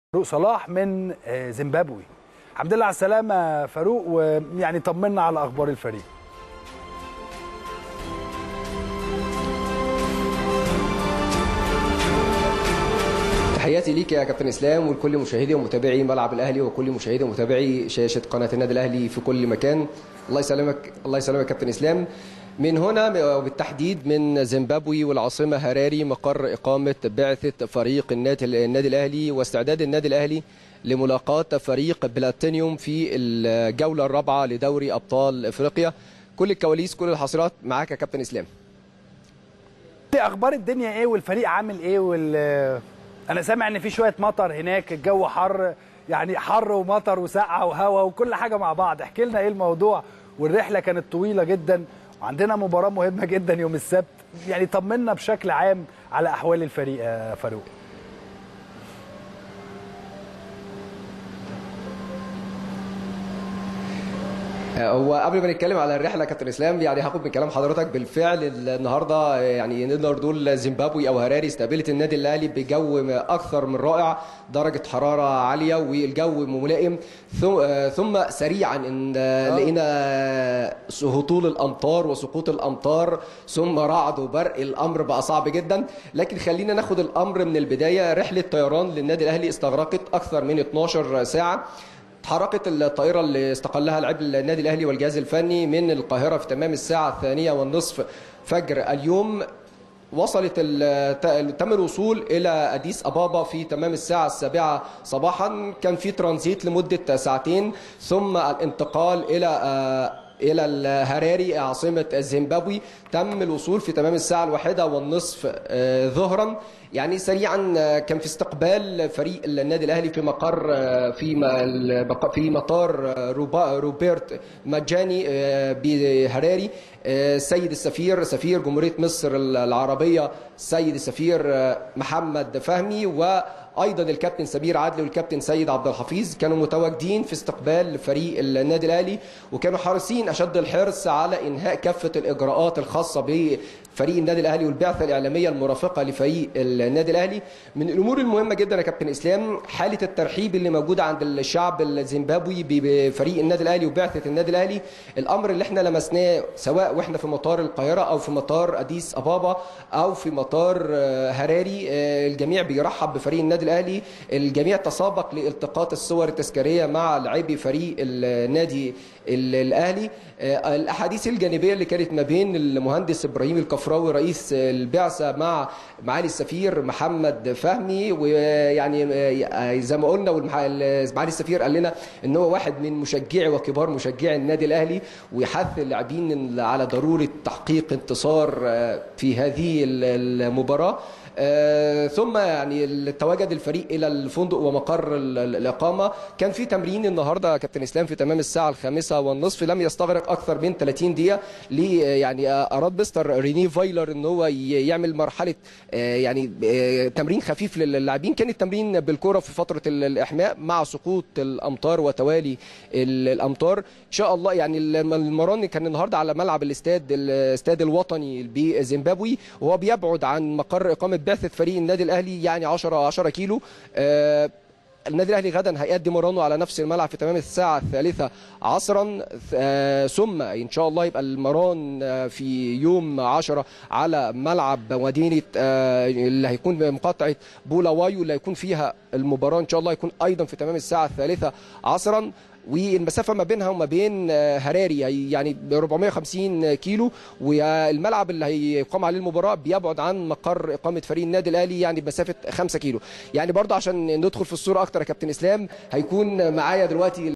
فاروق صلاح من آه، زيمبابوي الحمد لله على السلامة فاروق ويعني طمنا على أخبار الفريق تحياتي ليك يا كابتن اسلام ولكل مشاهدي ومتابعي ملعب الاهلي وكل مشاهدي ومتابعي شاشه قناه النادي الاهلي في كل مكان الله يسلمك الله يسلمك يا كابتن اسلام من هنا وبالتحديد من زيمبابوي والعاصمه هراري مقر اقامه بعثه فريق النادي النادي الاهلي واستعداد النادي الاهلي لملاقاه فريق بلاتينيوم في الجوله الرابعه لدوري ابطال افريقيا كل الكواليس كل الحصرات معاك يا كابتن اسلام أخبار الدنيا إيه والفريق عامل إيه وال أنا سامع إن في شوية مطر هناك الجو حر يعني حر ومطر وسقعة وهواء وكل حاجة مع بعض احكي لنا إيه الموضوع والرحلة كانت طويلة جدا وعندنا مباراة مهمة جدا يوم السبت يعني طمنا بشكل عام على أحوال الفريق يا فاروق هو قبل ما نتكلم على الرحله كابتن اسلام يعني هاخد من كلام حضرتك بالفعل النهارده يعني نقدر نقول زيمبابوي او هراري استقبلت النادي الاهلي بجو اكثر من رائع درجه حراره عاليه والجو ملائم ثم سريعا ان لقينا هطول الامطار وسقوط الامطار ثم رعد وبرق الامر بقى صعب جدا لكن خلينا ناخد الامر من البدايه رحله طيران للنادي الاهلي استغرقت اكثر من 12 ساعه تحركت الطائرة اللي استقلها لعب النادي الأهلي والجهاز الفني من القاهرة في تمام الساعة الثانية والنصف فجر اليوم وصلت تم الوصول إلى أديس أبابا في تمام الساعة السابعة صباحا كان في ترانزيت لمدة ساعتين ثم الانتقال إلى الى الهراري عاصمه زيمبابوي تم الوصول في تمام الساعه الواحده والنصف ظهرا يعني سريعا كان في استقبال فريق النادي الاهلي في مقر في في مطار روبرت مجاني بهراري السيد السفير سفير جمهوريه مصر العربيه السيد السفير محمد فهمي و ايضا الكابتن سمير عدلي والكابتن سيد عبد الحفيظ كانوا متواجدين في استقبال فريق النادي الاهلي وكانوا حريصين اشد الحرص على انهاء كافه الاجراءات الخاصه بفريق النادي الاهلي والبعثه الاعلاميه المرافقه لفريق النادي الاهلي من الامور المهمه جدا يا كابتن اسلام حاله الترحيب اللي موجوده عند الشعب الزيمبابوي بفريق النادي الاهلي وبعثه النادي الاهلي الامر اللي احنا لمسناه سواء واحنا في مطار القاهره او في مطار اديس ابابا او في مطار هراري الجميع بيرحب بفريق النادي الاهلي الجميع تسابق لالتقاط الصور التذكاريه مع لاعبي فريق النادي الاهلي الاحاديث الجانبيه اللي كانت ما بين المهندس ابراهيم الكفراوي رئيس البعثه مع معالي السفير محمد فهمي ويعني زي ما قلنا معالي السفير قال لنا ان هو واحد من مشجعي وكبار مشجعي النادي الاهلي ويحث اللاعبين على ضروره تحقيق انتصار في هذه المباراه آه ثم يعني تواجد الفريق الى الفندق ومقر الاقامه كان في تمرين النهارده كابتن اسلام في تمام الساعه الخامسه والنصف لم يستغرق اكثر من 30 دقيقه لي يعني اراد مستر ريني فايلر ان هو يعمل مرحله آه يعني آه تمرين خفيف للاعبين كان التمرين بالكره في فتره الاحماء مع سقوط الامطار وتوالي الامطار ان شاء الله يعني المران كان النهارده على ملعب الاستاد الاستاد الوطني بزيمبابوي وهو بيبعد عن مقر اقامه بعثه فريق النادي الاهلي يعني 10 10 كيلو آه النادي الاهلي غدا هيقدم مرانه على نفس الملعب في تمام الساعه الثالثه عصرا آه ثم ان شاء الله يبقى المران آه في يوم 10 على ملعب مدينه آه اللي هيكون بمقاطعه بولاوايو اللي هيكون فيها المباراه ان شاء الله يكون ايضا في تمام الساعه الثالثه عصرا والمسافه ما بينها وما بين هراري يعني 450 كيلو والملعب اللي هيقام عليه المباراه بيبعد عن مقر اقامه فريق النادي الاهلي يعني بمسافه 5 كيلو يعني برضه عشان ندخل في الصوره اكتر يا كابتن اسلام هيكون معايا دلوقتي